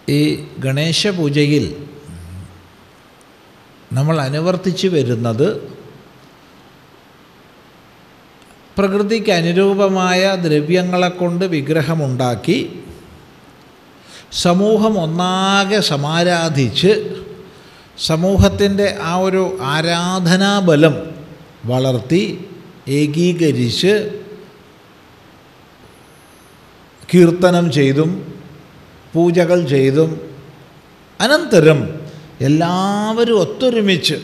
ഈ ഗണേശ പൂജയിൽ നമ്മൾ അനുവർത്തിച്ചു വരുന്നത് പ്രകൃതിക്ക് അനുരൂപമായ ദ്രവ്യങ്ങളെ കൊണ്ട് വിഗ്രഹമുണ്ടാക്കി സമൂഹം ഒന്നാകെ സമാരാധിച്ച് സമൂഹത്തിൻ്റെ ആ ഒരു ആരാധനാബലം വളർത്തി ഏകീകരിച്ച് കീർത്തനം ചെയ്തും പൂജകൾ ചെയ്തും അനന്തരം എല്ലാവരും ഒത്തൊരുമിച്ച്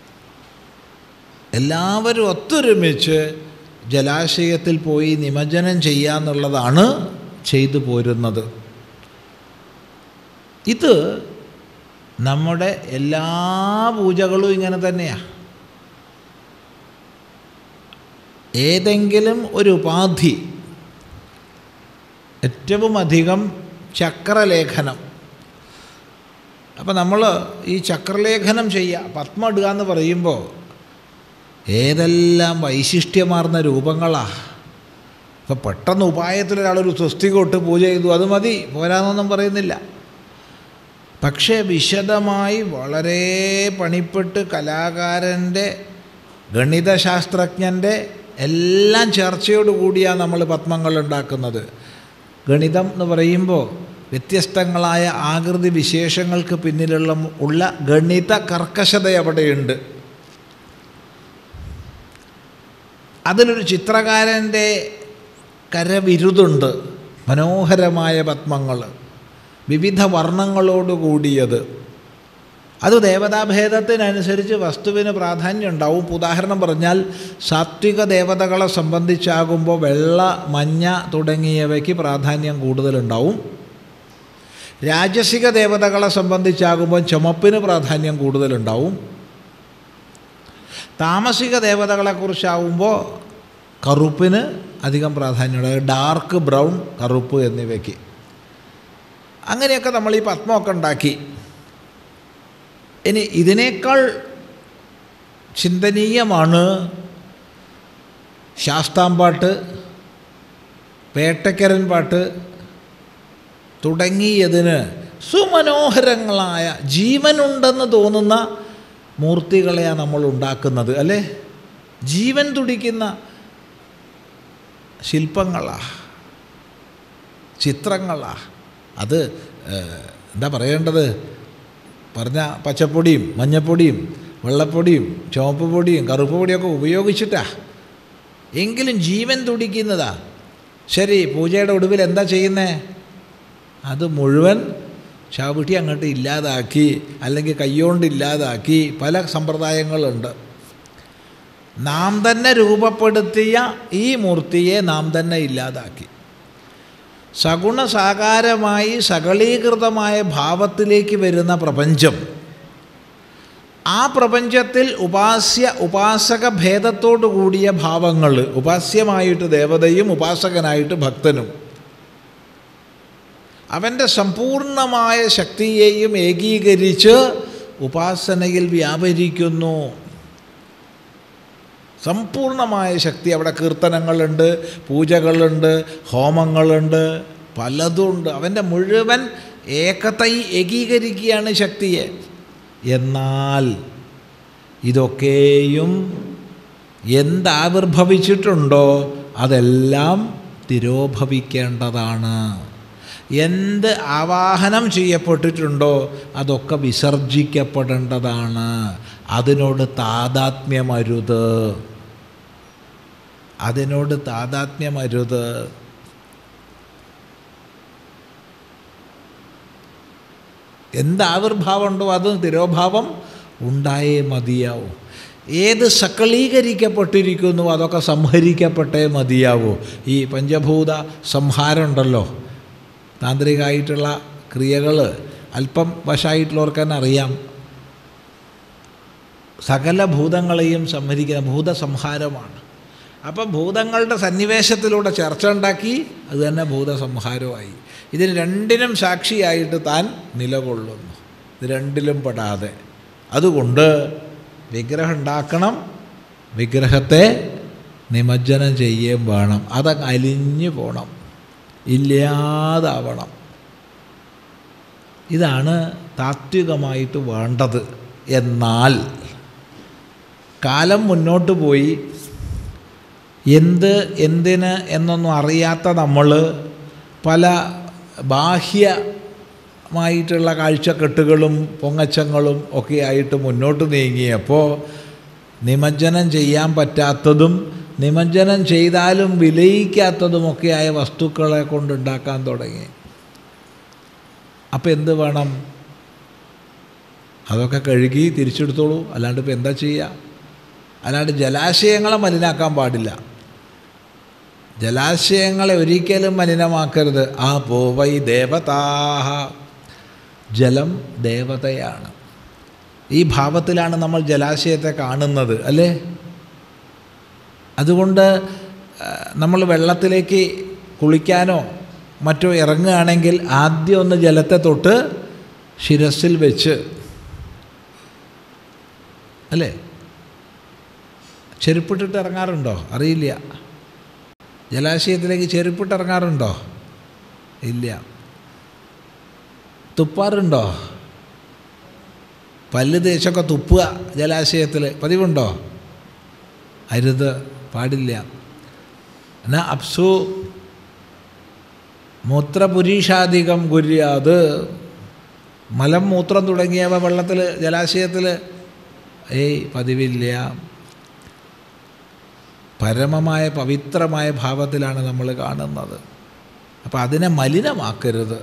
എല്ലാവരും ഒത്തൊരുമിച്ച് ജലാശയത്തിൽ പോയി നിമജ്ജനം ചെയ്യാന്നുള്ളതാണ് ചെയ്തു പോരുന്നത് ഇത് നമ്മുടെ എല്ലാ പൂജകളും ഇങ്ങനെ തന്നെയാണ് ഏതെങ്കിലും ഒരു ഉപാധി ഏറ്റവും അധികം ചക്രലേഖനം അപ്പോൾ നമ്മൾ ഈ ചക്രലേഖനം ചെയ്യുക പത്മ ഇടുക എന്ന് പറയുമ്പോൾ ഏതെല്ലാം വൈശിഷ്ട്യമാർന്ന രൂപങ്ങളാണ് ഇപ്പോൾ പെട്ടെന്ന് ഉപായത്തിൽ ഒരാളൊരു സ്വസ്തി കൊട്ട് പൂജ ചെയ്തു അത് മതി പോരാന്നൊന്നും പറയുന്നില്ല പക്ഷേ വിശദമായി വളരെ പണിപ്പെട്ട് കലാകാരൻ്റെ ഗണിതശാസ്ത്രജ്ഞൻ്റെ എല്ലാം ചർച്ചയോട് കൂടിയാണ് നമ്മൾ പത്മങ്ങൾ ഉണ്ടാക്കുന്നത് ഗണിതം എന്ന് പറയുമ്പോൾ വ്യത്യസ്തങ്ങളായ ആകൃതി വിശേഷങ്ങൾക്ക് പിന്നിലുള്ള ഉള്ള ഗണിത കർക്കശത അവിടെയുണ്ട് അതിലൊരു ചിത്രകാരൻ്റെ കരവിരുതുണ്ട് മനോഹരമായ പത്മങ്ങൾ വിവിധ വർണ്ണങ്ങളോട് കൂടിയത് അത് ദേവതാഭേദത്തിനനുസരിച്ച് വസ്തുവിന് പ്രാധാന്യം ഉണ്ടാവും ഉദാഹരണം പറഞ്ഞാൽ സാത്വിക ദേവതകളെ സംബന്ധിച്ചാകുമ്പോൾ വെള്ള മഞ്ഞ തുടങ്ങിയവയ്ക്ക് പ്രാധാന്യം കൂടുതലുണ്ടാവും രാജസിക ദേവതകളെ സംബന്ധിച്ചാകുമ്പോൾ ചുമപ്പിന് പ്രാധാന്യം കൂടുതലുണ്ടാവും താമസിക ദേവതകളെക്കുറിച്ചാവുമ്പോൾ കറുപ്പിന് അധികം പ്രാധാന്യമുണ്ട് ഡാർക്ക് ബ്രൗൺ കറുപ്പ് എന്നിവയ്ക്ക് അങ്ങനെയൊക്കെ നമ്മൾ ഈ പത്മമൊക്കെ ഉണ്ടാക്കി ഇനി ഇതിനേക്കാൾ ചിന്തനീയമാണ് ശാസ്താംപാട്ട് പേട്ടക്കരൻ പാട്ട് തുടങ്ങിയതിന് സുമനോഹരങ്ങളായ ജീവനുണ്ടെന്ന് തോന്നുന്ന മൂർത്തികളെയാണ് നമ്മൾ ഉണ്ടാക്കുന്നത് അല്ലേ ജീവൻ തുടിക്കുന്ന ശില്പങ്ങളാ ചിത്രങ്ങളാ അത് എന്താ പറയേണ്ടത് പറഞ്ഞ പച്ചപ്പൊടിയും മഞ്ഞപ്പൊടിയും വെള്ളപ്പൊടിയും ചുവപ്പ് പൊടിയും കറുപ്പ് പൊടിയൊക്കെ ഉപയോഗിച്ചിട്ടാ എങ്കിലും ജീവൻ തുടിക്കുന്നതാ ശരി പൂജയുടെ ഒടുവിൽ എന്താ ചെയ്യുന്നേ അത് മുഴുവൻ ചവിട്ടി അങ്ങോട്ട് ഇല്ലാതാക്കി അല്ലെങ്കിൽ കൈകൊണ്ട് ഇല്ലാതാക്കി പല സമ്പ്രദായങ്ങളുണ്ട് നാം തന്നെ രൂപപ്പെടുത്തിയ ഈ മൂർത്തിയെ നാം തന്നെ ഇല്ലാതാക്കി സഗുണസാകാരമായി സകളീകൃതമായ ഭാവത്തിലേക്ക് വരുന്ന പ്രപഞ്ചം ആ പ്രപഞ്ചത്തിൽ ഉപാസ്യ ഉപാസക ഭേദത്തോടു കൂടിയ ഭാവങ്ങൾ ഉപാസ്യമായിട്ട് ദേവതയും ഉപാസകനായിട്ട് ഭക്തനും അവൻ്റെ സമ്പൂർണമായ ശക്തിയെയും ഏകീകരിച്ച് ഉപാസനയിൽ വ്യാപരിക്കുന്നു സമ്പൂർണമായ ശക്തി അവിടെ കീർത്തനങ്ങളുണ്ട് പൂജകളുണ്ട് ഹോമങ്ങളുണ്ട് പലതുണ്ട് അവൻ്റെ മുഴുവൻ ഏകതൈ ഏകീകരിക്കുകയാണ് ശക്തിയെ എന്നാൽ ഇതൊക്കെയും എന്താവിർഭവിച്ചിട്ടുണ്ടോ അതെല്ലാം തിരോഭവിക്കേണ്ടതാണ് എന്ത് ആവാഹനം ചെയ്യപ്പെട്ടിട്ടുണ്ടോ അതൊക്കെ വിസർജിക്കപ്പെടേണ്ടതാണ് അതിനോട് താതാത്മ്യമരുത് അതിനോട് താതാത്മ്യമരുത് എന്താവിർഭാവമുണ്ടോ അത് തിരോഭാവം ഉണ്ടായേ മതിയാവും ഏത് സക്കളീകരിക്കപ്പെട്ടിരിക്കുന്നു അതൊക്കെ സംഹരിക്കപ്പെട്ടേ മതിയാവൂ ഈ പഞ്ചഭൂത സംഹാരം ഉണ്ടല്ലോ താന്ത്രികമായിട്ടുള്ള ക്രിയകൾ അല്പം വശമായിട്ടുള്ളവർക്ക് തന്നെ അറിയാം സകല ഭൂതങ്ങളെയും സംഹരിക്കുന്ന ഭൂതസംഹാരമാണ് അപ്പം ഭൂതങ്ങളുടെ സന്നിവേശത്തിലൂടെ ചർച്ച ഉണ്ടാക്കി അത് തന്നെ ഭൂതസംഹാരമായി ഇതിന് രണ്ടിനും സാക്ഷിയായിട്ട് താൻ നിലകൊള്ളുന്നു ഇത് രണ്ടിലും പെടാതെ അതുകൊണ്ട് വിഗ്രഹം ഉണ്ടാക്കണം വിഗ്രഹത്തെ നിമജ്ജനം ചെയ്യുകയും വേണം അതങ്ങ് അലിഞ്ഞു പോകണം ഇല്ലാതാവണം ഇതാണ് താത്വികമായിട്ട് വേണ്ടത് എന്നാൽ കാലം മുന്നോട്ട് പോയി എന്ത് എന്തിന് എന്നൊന്നും അറിയാത്ത നമ്മൾ പല ബാഹ്യമായിട്ടുള്ള കാഴ്ചക്കെട്ടുകളും പൊങ്ങച്ചങ്ങളും ഒക്കെ ആയിട്ട് മുന്നോട്ട് നീങ്ങിയപ്പോൾ നിമജ്ജനം ചെയ്യാൻ പറ്റാത്തതും നിമജ്ജനം ചെയ്താലും വിലയിക്കാത്തതുമൊക്കെയായ വസ്തുക്കളെ കൊണ്ടുണ്ടാക്കാൻ തുടങ്ങി അപ്പോൾ എന്ത് വേണം അതൊക്കെ കഴുകി തിരിച്ചെടുത്തോളൂ അല്ലാണ്ട് ഇപ്പം എന്താ ചെയ്യുക അല്ലാണ്ട് ജലാശയങ്ങളെ മലിനാക്കാൻ പാടില്ല ജലാശയങ്ങളെ ഒരിക്കലും മലിനമാക്കരുത് ആ പോവൈ ദേവതാഹ ജലം ദേവതയാണ് ഈ ഭാവത്തിലാണ് നമ്മൾ ജലാശയത്തെ കാണുന്നത് അല്ലേ അതുകൊണ്ട് ആ, നമ്മൾ വെള്ളത്തിലേക്ക് കുളിക്കാനോ മറ്റോ ഇറങ്ങുകയാണെങ്കിൽ ആദ്യം ഒന്ന് ജലത്തെ തൊട്ട് ശിരസിൽ വെച്ച് അല്ലേ ചെരുപ്പിട്ടിട്ട് ഇറങ്ങാറുണ്ടോ അറിയില്ല ജലാശയത്തിലേക്ക് ചെരുപ്പിട്ട് ഇറങ്ങാറുണ്ടോ ഇല്ല തുപ്പാറുണ്ടോ പല്ല് തേച്ചൊക്കെ തുപ്പുക ജലാശയത്തിൽ പതിവുണ്ടോ അരുത് പാടില്ല എന്നാ അപ്സു മൂത്രപുരീഷാധികം ഗുര്യാത് മലം മൂത്രം തുടങ്ങിയവ വെള്ളത്തിൽ ജലാശയത്തിൽ ഏയ് പതിവില്ല പരമമായ പവിത്രമായ ഭാവത്തിലാണ് നമ്മൾ കാണുന്നത് അപ്പോൾ അതിനെ മലിനമാക്കരുത്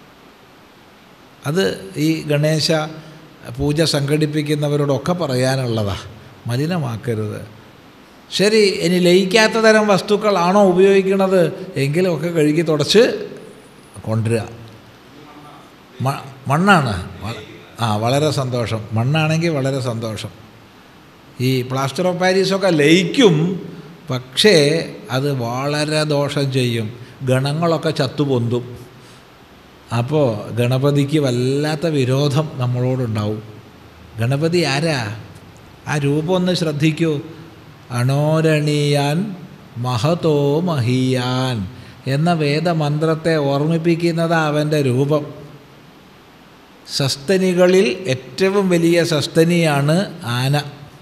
അത് ഈ ഗണേശ പൂജ സംഘടിപ്പിക്കുന്നവരോടൊക്കെ പറയാനുള്ളതാണ് മലിനമാക്കരുത് ശരി ഇനി ലയിക്കാത്ത തരം വസ്തുക്കളാണോ ഉപയോഗിക്കുന്നത് എങ്കിലും ഒക്കെ കഴുകി തുടച്ച് കൊണ്ടുവരിക മ- മണ്ണാണ് വ- ആ വളരെ സന്തോഷം മണ്ണാണെങ്കിൽ വളരെ സന്തോഷം ഈ പ്ലാസ്റ്റർ ഓഫ് പാരീസൊക്കെ ലയിക്കും പക്ഷേ അത് വളരെ ദോഷം ചെയ്യും ഗണങ്ങളൊക്കെ ചത്തുപൊന്തും അപ്പോൾ ഗണപതിക്ക് വല്ലാത്ത വിരോധം നമ്മളോടുണ്ടാവും ഗണപതി ആരാ ആ രൂപം ഒന്ന് ശ്രദ്ധിക്കൂ അണോരണീയാൻ മഹതോ മഹീയാൻ എന്ന വേദമന്ത്രത്തെ ഓർമ്മിപ്പിക്കുന്നത് അവൻ്റെ രൂപം സസ്തനികളിൽ ഏറ്റവും വലിയ സസ്തനിയാണ് ആന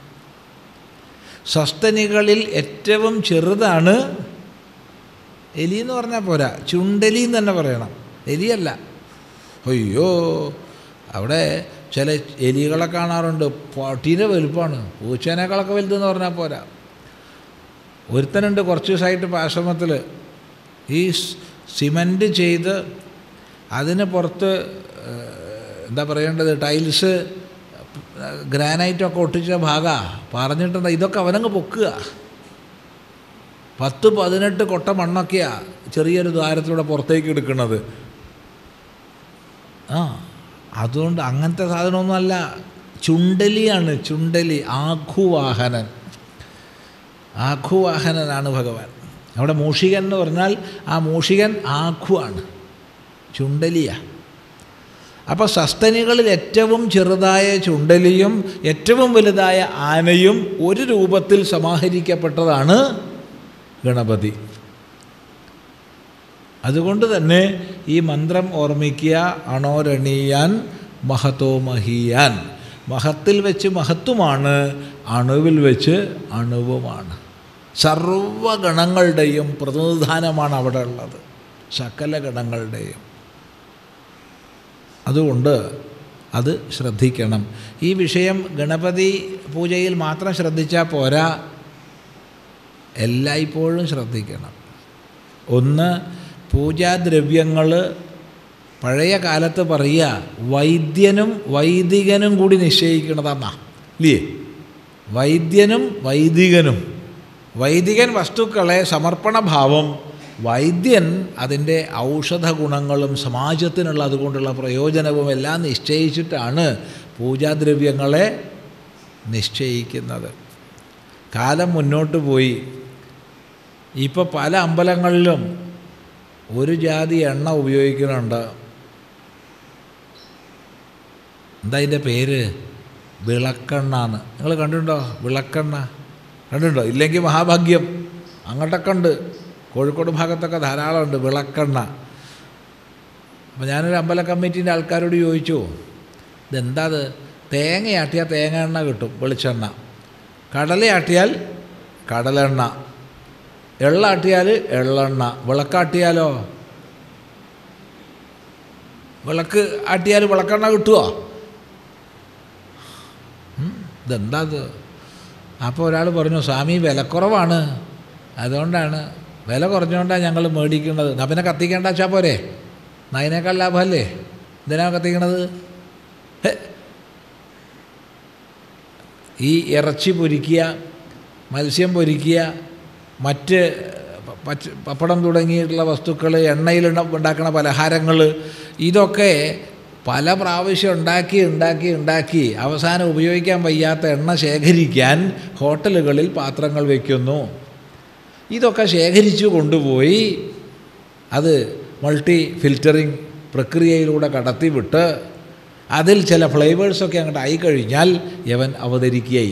സസ്തനികളിൽ ഏറ്റവും ചെറുതാണ് എലി എന്ന് പറഞ്ഞാൽ പോരാ ചുണ്ടലി എന്ന് തന്നെ പറയണം എലിയല്ല അയ്യോ അവിടെ ചില എലികളെ കാണാറുണ്ട് പട്ടീൻ്റെ വലുപ്പമാണ് പൂച്ചേനേക്കാളൊക്കെ വലുതെന്ന് പറഞ്ഞാൽ പോരാ ഒരുത്തനുണ്ട് കുറച്ച് ദിവസമായിട്ട് ഇപ്പോൾ ആശ്രമത്തിൽ ഈ സിമൻറ്റ് ചെയ്ത് അതിന് പുറത്ത് ഏഹ്, എന്താ പറയേണ്ടത് ടൈൽസ് ഗ്രാനൈറ്റൊക്കെ ഒട്ടിച്ച ഭാഗ പറഞ്ഞിട്ടുണ്ട് ഇതൊക്കെ അവനങ്ങ് പൊക്കുക പത്ത് പതിനെട്ട് കൊട്ട മണ്ണൊക്കെയാ ചെറിയൊരു ദ്വാരത്തിലൂടെ പുറത്തേക്ക് എടുക്കുന്നത് ആ അതുകൊണ്ട് അങ്ങനത്തെ സാധനമൊന്നുമല്ല ചുണ്ടലിയാണ് ചുണ്ടലി ആഘുവാഹനൻ ആഘുവാഹനനാണ് ഭഗവാൻ അവിടെ മൂഷികൻ എന്ന് പറഞ്ഞാൽ ആ മൂഷികൻ ആഘുവാണ് ചുണ്ടലിയാണ് അപ്പോൾ സസ്തനികളിൽ ഏറ്റവും ചെറുതായ ചുണ്ടലിയും ഏറ്റവും വലുതായ ആനയും ഒരു രൂപത്തിൽ സമാഹരിക്കപ്പെട്ടതാണ് ഗണപതി അതുകൊണ്ട് തന്നെ ഈ മന്ത്രം ഓർമ്മിക്കുക അണോരണീയാൻ മഹത്തോ മഹീയാൻ മഹത്തിൽ വെച്ച് മഹത്വമാണ് അണുവിൽ വെച്ച് അണുവുമാണ് സർവഗണങ്ങളുടെയും പ്രതിനിധാനമാണ് അവിടെ ഉള്ളത് സകല ഗണങ്ങളുടെയും അതുകൊണ്ട് അത് ശ്രദ്ധിക്കണം ഈ വിഷയം ഗണപതി പൂജയിൽ മാത്രം ശ്രദ്ധിച്ചാൽ പോരാ എല്ലായ്പ്പോഴും ശ്രദ്ധിക്കണം ഒന്ന് പൂജാദ്രവ്യങ്ങൾ പഴയ കാലത്ത് പറയുക വൈദ്യനും വൈദികനും കൂടി നിശ്ചയിക്കണതെന്നാ ഇല്ലേ വൈദ്യനും വൈദികനും വൈദികൻ വസ്തുക്കളെ സമർപ്പണഭാവം വൈദ്യൻ അതിൻ്റെ ഔഷധ ഗുണങ്ങളും സമാജത്തിനുള്ള അതുകൊണ്ടുള്ള പ്രയോജനവും എല്ലാം നിശ്ചയിച്ചിട്ടാണ് പൂജാദ്രവ്യങ്ങളെ നിശ്ചയിക്കുന്നത് കാലം മുന്നോട്ട് പോയി ഇപ്പോൾ പല അമ്പലങ്ങളിലും ഒരു ജാതി എണ്ണ ഉപയോഗിക്കുന്നുണ്ട് എന്താ അതിൻ്റെ പേര് വിളക്കെണ്ണാന്ന് നിങ്ങൾ കണ്ടിട്ടുണ്ടോ വിളക്കെണ്ണ കണ്ടിട്ടുണ്ടോ ഇല്ലെങ്കിൽ മഹാഭാഗ്യം അങ്ങോട്ടൊക്കെ ഉണ്ട് കോഴിക്കോട് ഭാഗത്തൊക്കെ ധാരാളമുണ്ട് വിളക്കെണ്ണ അപ്പോൾ ഞാനൊരു അമ്പല കമ്മിറ്റീൻ്റെ ആൾക്കാരോട് ചോദിച്ചു ഇതെന്താ അത് തേങ്ങയാട്ടിയാൽ തേങ്ങ എണ്ണ കിട്ടും വെളിച്ചെണ്ണ കടലയാട്ടിയാൽ കടലെണ്ണ എള്ളാട്ടിയാൽ എള്ളെണ്ണ വിളക്കാട്ടിയാലോ വിളക്ക് ആട്ടിയാൽ വിളക്കെണ്ണ കിട്ടുമോ ഉം, ഇതെന്താ ഇത് അപ്പോൾ ഒരാൾ പറഞ്ഞു സ്വാമി വിലക്കുറവാണ് അതുകൊണ്ടാണ് വില കുറഞ്ഞുകൊണ്ടാണ് ഞങ്ങൾ മേടിക്കുന്നത് എന്നാൽ പിന്നെ കത്തിക്കേണ്ട വെച്ചാൽ പോരെ എന്നാ അതിനേക്കാൾ ലാഭമല്ലേ എന്തിനാണ് കത്തിക്കണത് ഹെ. ഈ ഇറച്ചി പൊരിക്കുക മത്സ്യം പൊരിക്കുക മറ്റ് പച്ച പപ്പടം തുടങ്ങിയിട്ടുള്ള വസ്തുക്കൾ എണ്ണയിൽ ഉണ്ടാക്കുന്ന പലഹാരങ്ങൾ ഇതൊക്കെ പല പ്രാവശ്യം ഉണ്ടാക്കി ഉണ്ടാക്കി ഉണ്ടാക്കി അവസാനം ഉപയോഗിക്കാൻ വയ്യാത്ത എണ്ണ ശേഖരിക്കാൻ ഹോട്ടലുകളിൽ പാത്രങ്ങൾ വയ്ക്കുന്നു ഇതൊക്കെ ശേഖരിച്ചു കൊണ്ടുപോയി അത് മൾട്ടി ഫിൽറ്ററിങ് പ്രക്രിയയിലൂടെ കടത്തിവിട്ട് അതിൽ ചില ഫ്ലേവേഴ്സൊക്കെ അങ്ങോട്ട് ആയിക്കഴിഞ്ഞാൽ യവൻ അവതരിക്കുകയായി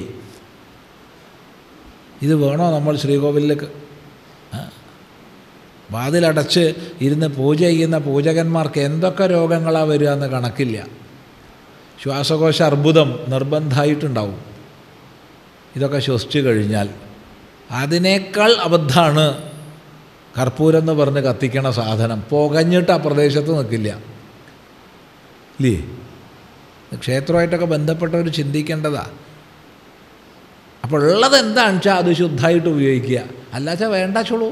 ഇത് വേണോ നമ്മൾ ശ്രീകോവിലേക്ക് ആ? വാതിലടച്ച് ഇരുന്ന് പൂജ ചെയ്യുന്ന പൂജകന്മാർക്ക് എന്തൊക്കെ രോഗങ്ങളാണ് വരിക എന്ന് കണക്കില്ല ശ്വാസകോശ അർബുദം നിർബന്ധമായിട്ടുണ്ടാവും ഇതൊക്കെ ശ്വസിച്ചു കഴിഞ്ഞാൽ അതിനേക്കാൾ അബദ്ധമാണ് കർപ്പൂരം എന്ന് പറഞ്ഞ് കത്തിക്കണ സാധനം പുകഞ്ഞിട്ട് ആ പ്രദേശത്ത് നിൽക്കില്ല ഇല്ലേ ക്ഷേത്രമായിട്ടൊക്കെ ബന്ധപ്പെട്ടവർ ചിന്തിക്കേണ്ടതാ അപ്പോൾ ഉള്ളത് എന്താണെന്ന് വെച്ചാൽ അത് ശുദ്ധമായിട്ട് ഉപയോഗിക്കുക അല്ലാച്ചാൽ വേണ്ട ചോളൂ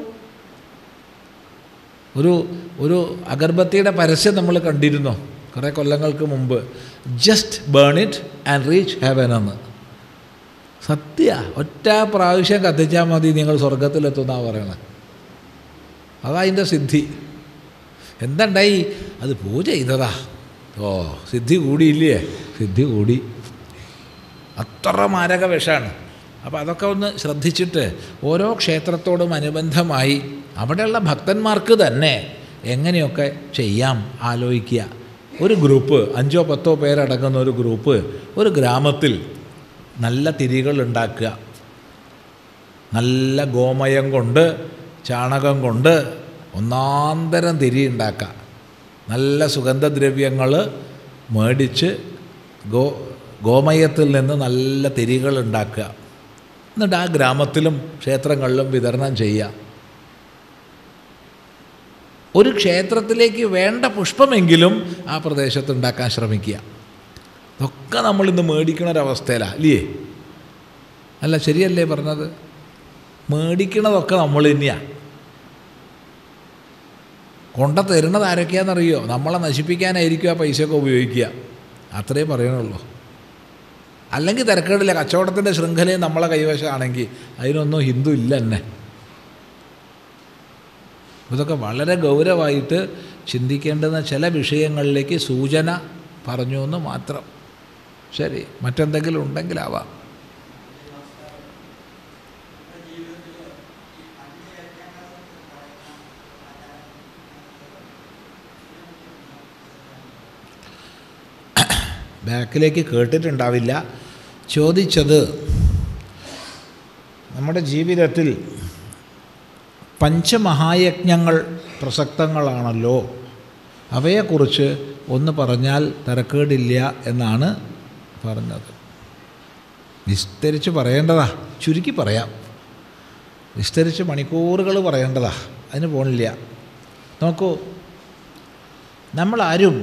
ഒരു ഒരു അഗർബത്തിയുടെ പരസ്യം നമ്മൾ കണ്ടിരുന്നു കുറേ കൊല്ലങ്ങൾക്ക് മുമ്പ് just burn it and reach heaven എന്ന് സത്യ ഒറ്റ പ്രാവശ്യം കത്തിച്ചാൽ മതി നിങ്ങൾ സ്വർഗത്തിലെത്തുന്നാണ് പറയണത് അതാ അതിൻ്റെ സിദ്ധി എന്തുണ്ടായി അത് പൂജ ചെയ്തതാ ഓ സിദ്ധി കൂടിയില്ലേ സിദ്ധി കൂടി അത്ര മാരക വിഷമാണ് അപ്പോൾ അതൊക്കെ ഒന്ന് ശ്രദ്ധിച്ചിട്ട് ഓരോ ക്ഷേത്രത്തോടും അനുബന്ധമായി അവിടെയുള്ള ഭക്തന്മാർക്ക് തന്നെ എങ്ങനെയൊക്കെ ചെയ്യാം ആലോചിക്കുക ഒരു ഗ്രൂപ്പ് അഞ്ചോ പത്തോ പേരടങ്ങുന്ന ഒരു ഗ്രൂപ്പ് ഒരു ഗ്രാമത്തിൽ നല്ല തിരികൾ ഉണ്ടാക്കുക നല്ല ഗോമയം കൊണ്ട് ചാണകം കൊണ്ട് ഒന്നാന്തരം തിരി ഉണ്ടാക്കുക നല്ല സുഗന്ധദ്രവ്യങ്ങൾ മേടിച്ച് ഗോ ഗോമയത്തിൽ നിന്ന് നല്ല തിരികൾ ഉണ്ടാക്കുക എന്നിട്ട് ആ ഗ്രാമത്തിലും ക്ഷേത്രങ്ങളിലും വിതരണം ചെയ്യുക ഒരു ക്ഷേത്രത്തിലേക്ക് വേണ്ട പുഷ്പമെങ്കിലും ആ പ്രദേശത്ത് ഉണ്ടാക്കാൻ ശ്രമിക്കുക ഇതൊക്കെ നമ്മളിന്ന് മേടിക്കണ ഒരവസ്ഥയിലാണ് ഇല്ലേ അല്ല ശരിയല്ലേ പറഞ്ഞത് മേടിക്കണതൊക്കെ നമ്മൾ തന്നെയാണ് കൊണ്ട തരുന്നത് ആരൊക്കെയാണെന്നറിയോ നമ്മളെ നശിപ്പിക്കാനായിരിക്കും ആ പൈസയൊക്കെ ഉപയോഗിക്കുക അത്രേ പറയണുള്ളൂ അല്ലെങ്കിൽ തിരക്കേടില്ല കച്ചവടത്തിൻ്റെ ശൃംഖലയും നമ്മളെ കൈവശമാണെങ്കിൽ അതിനൊന്നും ഹിന്ദു ഇല്ല തന്നെ ഇതൊക്കെ വളരെ ഗൗരവമായിട്ട് ചിന്തിക്കേണ്ടുന്ന ചില വിഷയങ്ങളിലേക്ക് സൂചന പറഞ്ഞു എന്ന് മാത്രം ശരി മറ്റെന്തെങ്കിലും ഉണ്ടെങ്കിലാവാം ബാക്കിലേക്ക് കേട്ടിട്ടുണ്ടാവില്ല ചോദിച്ചത് നമ്മുടെ ജീവിതത്തിൽ പഞ്ചമഹായജ്ഞങ്ങൾ പ്രസക്തങ്ങളാണല്ലോ അവയെക്കുറിച്ച് ഒന്ന് പറഞ്ഞാൽ തിരക്കേടില്ല എന്നാണ് പറഞ്ഞത് വിസ്തരിച്ച് പറയേണ്ടതാ ചുരുക്കി പറയാം വിസ്തരിച്ച് മണിക്കൂറുകൾ പറയേണ്ടതാ അതിന് പോണില്ല നോക്കൂ നമ്മളാരും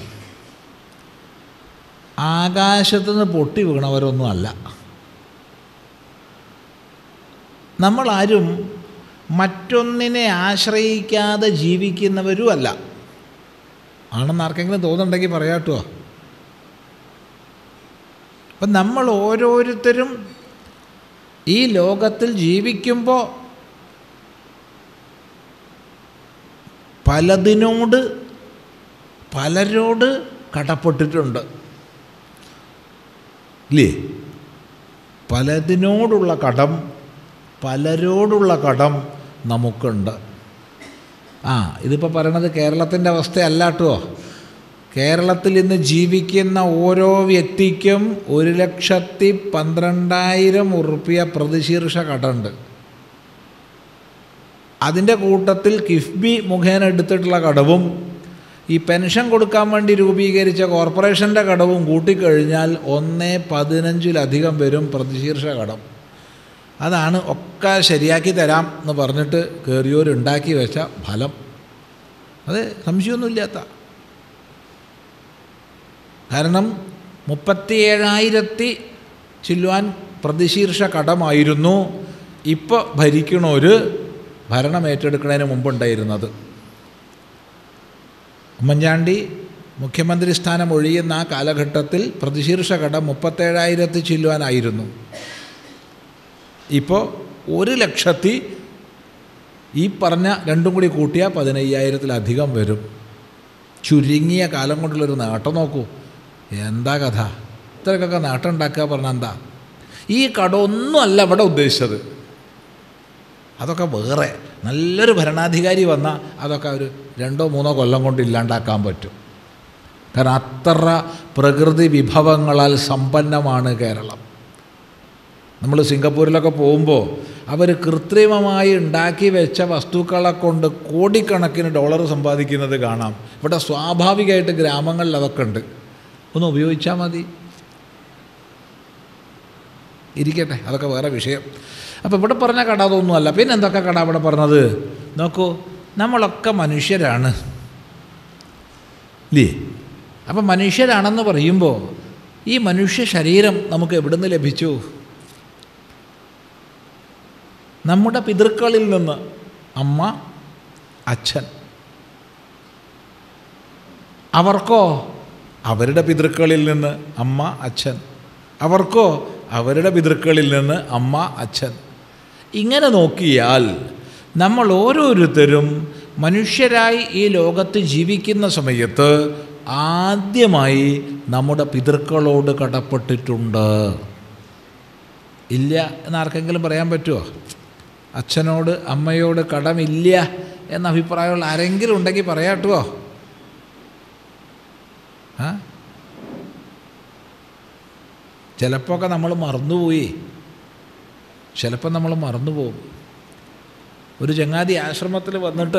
ആകാശത്തു നിന്ന് പൊട്ടി വീണവരൊന്നും അല്ല നമ്മളാരും മറ്റൊന്നിനെ ആശ്രയിക്കാതെ ജീവിക്കുന്നവരും അല്ല ആണെന്ന് ആർക്കെങ്കിലും തോന്നുന്നുണ്ടെങ്കിൽ പറയാട്ടോ അപ്പം നമ്മൾ ഓരോരുത്തരും ഈ ലോകത്തിൽ ജീവിക്കുമ്പോൾ പലതിനോട് പലരോട് കടപ്പെട്ടിട്ടുണ്ട് ഇല്ലേ പലതിനോടുള്ള കടം പലരോടുള്ള കടം നമുക്കുണ്ട് ആ ഇതിപ്പോൾ പറയണത് കേരളത്തിൻ്റെ അവസ്ഥയല്ല കേട്ടോ കേരളത്തിൽ ഇന്ന് ജീവിക്കുന്ന ഓരോ വ്യക്തിക്കും ഒരു ലക്ഷത്തി പന്ത്രണ്ടായിരം ഉറുപ്പ്യ പ്രതിശീർഷ കടമുണ്ട് അതിൻ്റെ കൂട്ടത്തിൽ കിഫ്ബി മുഖേന എടുത്തിട്ടുള്ള കടവും ഈ പെൻഷൻ കൊടുക്കാൻ വേണ്ടി രൂപീകരിച്ച കോർപ്പറേഷൻ്റെ കടവും കൂട്ടിക്കഴിഞ്ഞാൽ ഒന്ന് പതിനഞ്ചിലധികം വരും പ്രതിശീർഷ കടം അതാണ് ഒക്കെ ശരിയാക്കി തരാം എന്ന് പറഞ്ഞിട്ട് കയറിയോരുണ്ടാക്കി വെച്ച ഫലം അത് സംശയമൊന്നുമില്ലാത്ത കാരണം മുപ്പത്തിയേഴായിരത്തി ചില്ലുവാൻ പ്രതിശീർഷ കടമായിരുന്നു ഇപ്പോൾ ഭരിക്കണൊരു ഭരണം ഏറ്റെടുക്കുന്നതിന് മുമ്പുണ്ടായിരുന്നത് ഉമ്മൻചാണ്ടി മുഖ്യമന്ത്രി സ്ഥാനം ഒഴിയുന്ന ആ കാലഘട്ടത്തിൽ പ്രതിശീർഷ കടം മുപ്പത്തേഴായിരത്തി ചില്ലുവാനായിരുന്നു ഇപ്പോൾ ഒരു ലക്ഷത്തി ഈ പറഞ്ഞ രണ്ടും കൂടി കൂട്ടിയാൽ പതിനയ്യായിരത്തിലധികം വരും ചുരുങ്ങിയ കാലം കൊണ്ടുള്ളൊരു നേട്ടം നോക്കൂ എന്താ കഥ ഇത്രയൊക്കെ നേട്ടം ഉണ്ടാക്കുക പറഞ്ഞാൽ എന്താ ഈ കടമൊന്നും അല്ല ഇവിടെ ഉദ്ദേശിച്ചത് അതൊക്കെ വേറെ നല്ലൊരു ഭരണാധികാരി വന്നാൽ അതൊക്കെ ഒരു രണ്ടോ മൂന്നോ കൊല്ലം കൊണ്ട് ഇല്ലാണ്ടാക്കാൻ പറ്റും കാരണം അത്ര പ്രകൃതി വിഭവങ്ങളാൽ സമ്പന്നമാണ് കേരളം നമ്മൾ സിംഗപ്പൂരിലൊക്കെ പോകുമ്പോൾ അവർ കൃത്രിമമായി ഉണ്ടാക്കി വെച്ച വസ്തുക്കളെ കൊണ്ട് കോടിക്കണക്കിന് ഡോളർ സമ്പാദിക്കുന്നത് കാണാം ഇവിടെ സ്വാഭാവികമായിട്ട് ഗ്രാമങ്ങളിൽ അതൊക്കെ ഉണ്ട് ഒന്ന് ഉപയോഗിച്ചാൽ മതി ഇരിക്കട്ടെ അതൊക്കെ വേറെ വിഷയം അപ്പോൾ ഇവിടെ പറഞ്ഞ കട അതൊന്നുമല്ല പിന്നെ എന്തൊക്കെ കട ഇവിടെ പറഞ്ഞത് നോക്കൂ നമ്മളൊക്കെ മനുഷ്യരാണ് ഇല്ലേ അപ്പം മനുഷ്യരാണെന്ന് പറയുമ്പോൾ ഈ മനുഷ്യ ശരീരം നമുക്ക് എവിടുന്ന് ലഭിച്ചു നമ്മുടെ പിതൃക്കളിൽ നിന്ന് അമ്മ അച്ഛൻ അവർക്കോ അവരുടെ പിതൃക്കളിൽ നിന്ന് അമ്മ അച്ഛൻ അവർക്കോ അവരുടെ പിതൃക്കളിൽ നിന്ന് അമ്മ അച്ഛൻ ഇങ്ങനെ നോക്കിയാൽ നമ്മൾ ഓരോരുത്തരും മനുഷ്യരായി ഈ ലോകത്ത് ജീവിക്കുന്ന സമയത്ത് ആദ്യമായി നമ്മുടെ പിതൃക്കളോട് കടപ്പെട്ടിട്ടുണ്ട് ഇല്ല എന്നാർക്കെങ്കിലും പറയാൻ പറ്റുമോ അച്ഛനോട് അമ്മയോട് കടമില്ല എന്ന അഭിപ്രായമുള്ള ആരെങ്കിലും ഉണ്ടെങ്കിൽ പറയാട്ടുമോ ആ ചിലപ്പോൾ ഒക്കെ നമ്മൾ മറന്നുപോയി ചിലപ്പോൾ നമ്മൾ മറന്നുപോകും ഒരു ചങ്ങാതി ആശ്രമത്തിൽ വന്നിട്ട്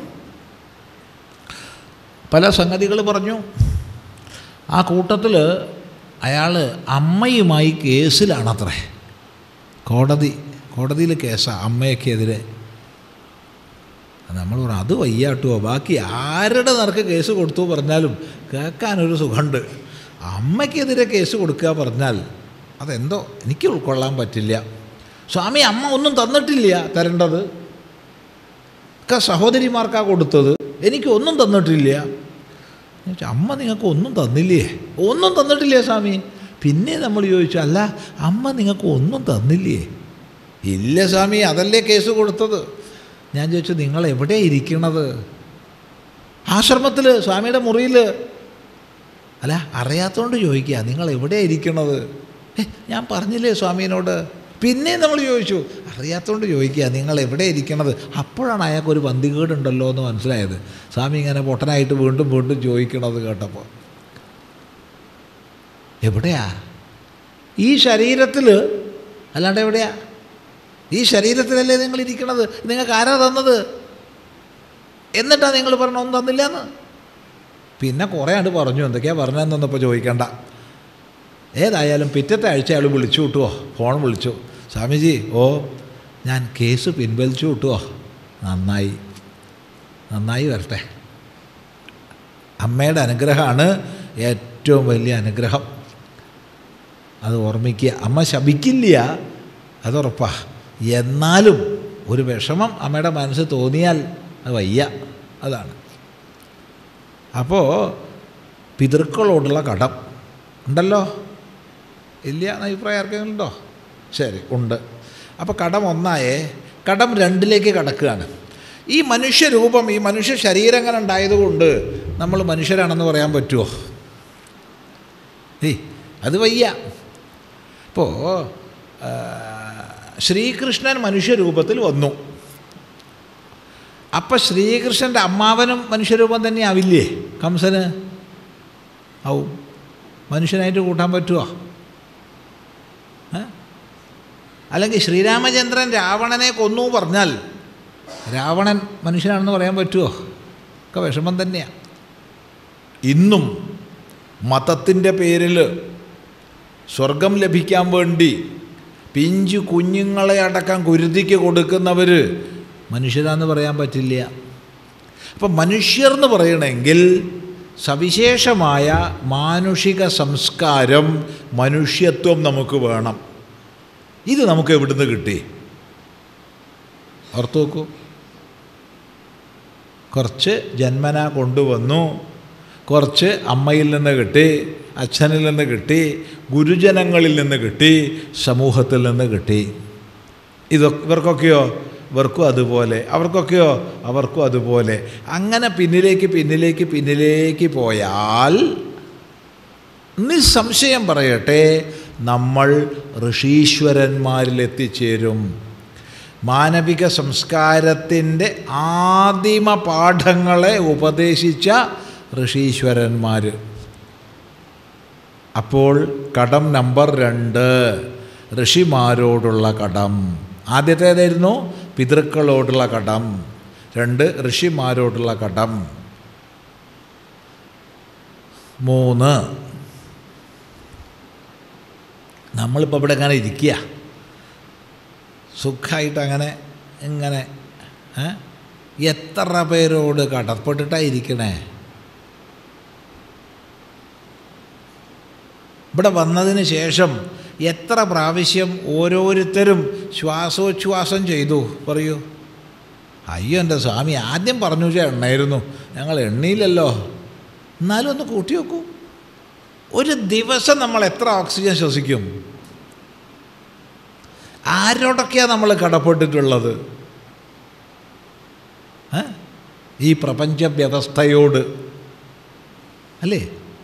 പല സംഗതികൾ പറഞ്ഞു ആ കൂട്ടത്തിൽ അയാൾ അമ്മയുമായി കേസിലാണത്രേ കോടതി കോടതിയിൽ കേസാണ് അമ്മയ്ക്കെതിരെ നമ്മൾ പറഞ്ഞു അത് വയ്യാട്ടുമോ ബാക്കി ആരുടെ നിറക്ക് കേസ് കൊടുത്തു പറഞ്ഞാലും കേൾക്കാനൊരു സുഖമുണ്ട് അമ്മയ്ക്കെതിരെ കേസ് കൊടുക്കുക പറഞ്ഞാൽ അതെന്തോ എനിക്ക് ഉൾക്കൊള്ളാൻ പറ്റില്ല സ്വാമി അമ്മ ഒന്നും തന്നിട്ടില്ല തരേണ്ടത് ഒക്കെ സഹോദരിമാർക്കാണ് കൊടുത്തത് എനിക്ക് ഒന്നും തന്നിട്ടില്ല ഞാൻ ചോദിച്ചു, അമ്മ നിങ്ങൾക്ക് ഒന്നും തന്നില്ലേ ഒന്നും തന്നിട്ടില്ലേ സ്വാമി പിന്നെ നമ്മൾ ചോദിച്ചു അല്ല അമ്മ നിങ്ങൾക്ക് ഒന്നും തന്നില്ലേ ഇല്ല സ്വാമി അതല്ലേ കേസ് കൊടുത്തത് ഞാൻ ചോദിച്ചു നിങ്ങൾ എവിടെ ഇരിക്കണത് ആശ്രമത്തിൽ സ്വാമിയുടെ മുറിയിൽ അല്ല അറിയാത്തതുകൊണ്ട് ചോദിക്കുക നിങ്ങൾ എവിടെ ഇരിക്കണത് ഏ ഞാൻ പറഞ്ഞില്ലേ സ്വാമീനോട് പിന്നെ നമ്മൾ ചോദിച്ചു അറിയാത്തതുകൊണ്ട് ചോദിക്കുക നിങ്ങൾ എവിടെ ഇരിക്കണത് അപ്പോഴാണ് അയാൾക്കൊരു പന്തികേടുണ്ടല്ലോ എന്ന് മനസ്സിലായത് സ്വാമി ഇങ്ങനെ പൊട്ടനായിട്ട് വീണ്ടും വീണ്ടും ചോദിക്കണത് കേട്ടപ്പോൾ എവിടെയാ ഈ ശരീരത്തിൽ അല്ലാണ്ട് എവിടെയാ ഈ ശരീരത്തിലല്ലേ നിങ്ങൾ ഇരിക്കണത് നിങ്ങൾക്ക് ആരാ തന്നത് എന്നിട്ടാണ് നിങ്ങൾ പറഞ്ഞ ഒന്നും തന്നില്ല എന്ന് പിന്നെ കുറേ ആണ്ട് പറഞ്ഞു എന്തൊക്കെയാണ് പറഞ്ഞതെന്നൊന്നും ഇപ്പോൾ ചോദിക്കണ്ട ഏതായാലും പിറ്റത്തെ ആഴ്ച അയാൾ വിളിച്ചു കിട്ടുമോ ഫോൺ വിളിച്ചു സ്വാമിജി ഓ ഞാൻ കേസ് പിൻവലിച്ചു കിട്ടുമോ നന്നായി നന്നായി വരട്ടെ അമ്മയുടെ അനുഗ്രഹമാണ് ഏറ്റവും വലിയ അനുഗ്രഹം അത് ഓർമ്മിക്കുക അമ്മ ശപിക്കില്ല അതുറപ്പാ എന്നാലും ഒരു വിഷമം അമ്മയുടെ മനസ്സ് തോന്നിയാൽ അത് വയ്യ അതാണ് അപ്പോൾ പിതൃക്കളോടുള്ള കടം ഉണ്ടല്ലോ ഇല്ല എന്ന അഭിപ്രായം ആർക്കെങ്കിലും ഉണ്ടോ ശരി ഉണ്ട് അപ്പോൾ കടം ഒന്നായേ കടം രണ്ടിലേക്ക് കടക്കുകയാണ് ഈ മനുഷ്യരൂപം ഈ മനുഷ്യ ശരീരം അങ്ങനെ ഉണ്ടായതുകൊണ്ട് നമ്മൾ മനുഷ്യരാണെന്ന് പറയാൻ പറ്റുമോ ഏയ് അത് വയ്യ ഇപ്പോൾ ശ്രീകൃഷ്ണൻ മനുഷ്യരൂപത്തിൽ വന്നു അപ്പം ശ്രീകൃഷ്ണൻ്റെ അമ്മാവനും മനുഷ്യരൂപം തന്നെ ആവില്ലേ കംസന് ആവും മനുഷ്യനായിട്ട് കൂട്ടാൻ പറ്റുമോ ഏ? അല്ലെങ്കിൽ ശ്രീരാമചന്ദ്രൻ രാവണനെ കൊന്നു പറഞ്ഞാൽ രാവണൻ മനുഷ്യനാണെന്ന് പറയാൻ പറ്റുമോ ഒക്കെ വിഷമം തന്നെയാണ് ഇന്നും മതത്തിൻ്റെ പേരിൽ സ്വർഗം ലഭിക്കാൻ വേണ്ടി പിഞ്ചു കുഞ്ഞുങ്ങളെ അടക്കം കുരുതിക്ക് കൊടുക്കുന്നവർ മനുഷ്യരാന്ന് പറയാൻ പറ്റില്ല അപ്പം മനുഷ്യർ എന്ന് പറയണമെങ്കിൽ സവിശേഷമായ മാനുഷിക സംസ്കാരം മനുഷ്യത്വം നമുക്ക് വേണം ഇത് നമുക്ക് എവിടുന്ന് കിട്ടി ഓർത്തു നോക്കൂ കുറച്ച് ജന്മന കൊണ്ടുവന്നു കുറച്ച് അമ്മയിൽ നിന്ന് കിട്ടി അച്ഛനിൽ നിന്ന് കിട്ടി ഗുരുജനങ്ങളിൽ നിന്ന് കിട്ടി സമൂഹത്തിൽ നിന്ന് കിട്ടി ഇതൊക്കെ ഇവർക്കൊക്കെയോ ഇവർക്കും അതുപോലെ അവർക്കൊക്കെയോ അവർക്കും അതുപോലെ അങ്ങനെ പിന്നിലേക്ക് പിന്നിലേക്ക് പിന്നിലേക്ക് പോയാൽ നിസ്സംശയം പറയട്ടെ നമ്മൾ ഋഷീശ്വരന്മാരിൽ എത്തിച്ചേരും മാനവിക സംസ്കാരത്തിൻ്റെ ആദിമ പാഠങ്ങളെ ഉപദേശിച്ച ഋഷീശ്വരന്മാർ അപ്പോൾ കടം നമ്പർ രണ്ട് ഋഷിമാരോടുള്ള കടം ആദ്യത്തേതായിരുന്നു പിതൃക്കളോടുള്ള കടം രണ്ട് ഋഷിമാരോടുള്ള കടം മൂന്ന് നമ്മളിപ്പോൾ ഇവിടെ അങ്ങനെ ഇരിക്കുക സുഖമായിട്ട് അങ്ങനെ ഇങ്ങനെ ഏ? എത്ര പേരോട് കടപ്പെട്ടിട്ടാണ് ഇരിക്കണേ ഇവിടെ വന്നതിന് ശേഷം എത്ര പ്രാവശ്യം ഓരോരുത്തരും ശ്വാസോച്ഛ്വാസം ചെയ്തു പറയൂ അയ്യോ എൻ്റെ സ്വാമി ആദ്യം പറഞ്ഞു വെച്ചാൽ എണ്ണായിരുന്നു ഞങ്ങൾ എണ്ണയില്ലല്ലോ എന്നാലും ഒന്ന് കൂട്ടി വെക്കൂ ഒരു ദിവസം നമ്മൾ എത്ര ഓക്സിജൻ ശ്വസിക്കും ആരോടൊക്കെയാണ് നമ്മൾ കടപ്പെട്ടിട്ടുള്ളത് ഏ? ഈ പ്രപഞ്ച വ്യവസ്ഥയോട് അല്ലേ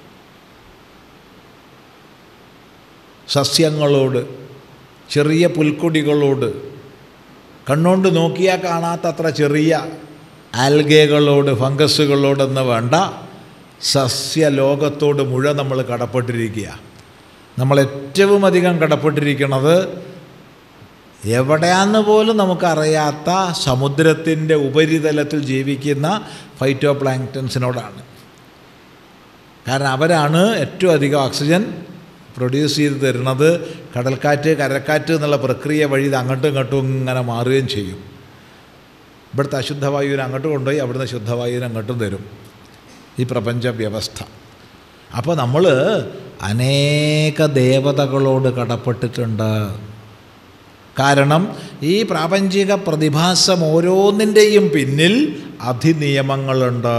സസ്യങ്ങളോട് ചെറിയ പുൽക്കൊടികളോട് കണ്ണുകൊണ്ട് നോക്കിയാൽ കാണാത്തത്ര ചെറിയ ആൽഗകളോട് ഫംഗസുകളോടെന്ന് വേണ്ട സസ്യലോകത്തോട് മുഴുവൻ നമ്മൾ കടപ്പെട്ടിരിക്കുക നമ്മൾ ഏറ്റവും അധികം കടപ്പെട്ടിരിക്കുന്നത് എവിടെയാന്ന് പോലും നമുക്കറിയാത്ത സമുദ്രത്തിൻ്റെ ഉപരിതലത്തിൽ ജീവിക്കുന്ന ഫൈറ്റോ പ്ലാങ്ക്ടൻസിനോടാണ് കാരണം അവരാണ് ഏറ്റവും അധികം ഓക്സിജൻ പ്രൊഡ്യൂസ് ചെയ്ത് തരുന്നത് കടൽക്കാറ്റ് കരക്കാറ്റ് എന്നുള്ള പ്രക്രിയ വഴി ഇത് അങ്ങോട്ടും ഇങ്ങോട്ടും ഇങ്ങനെ മാറുകയും ചെയ്യും ഇവിടുത്തെ അശുദ്ധവായുവിനെ അങ്ങോട്ട് കൊണ്ടുപോയി അവിടുന്ന് ശുദ്ധവായുവിനെ അങ്ങോട്ടും തരും ഈ പ്രപഞ്ച വ്യവസ്ഥ അപ്പോൾ നമ്മൾ അനേക ദേവതകളോട് കടപ്പെട്ടിട്ടുണ്ട് കാരണം ഈ പ്രാപഞ്ചിക പ്രതിഭാസം ഓരോന്നിൻ്റെയും പിന്നിൽ അധിനിയമങ്ങളുണ്ട്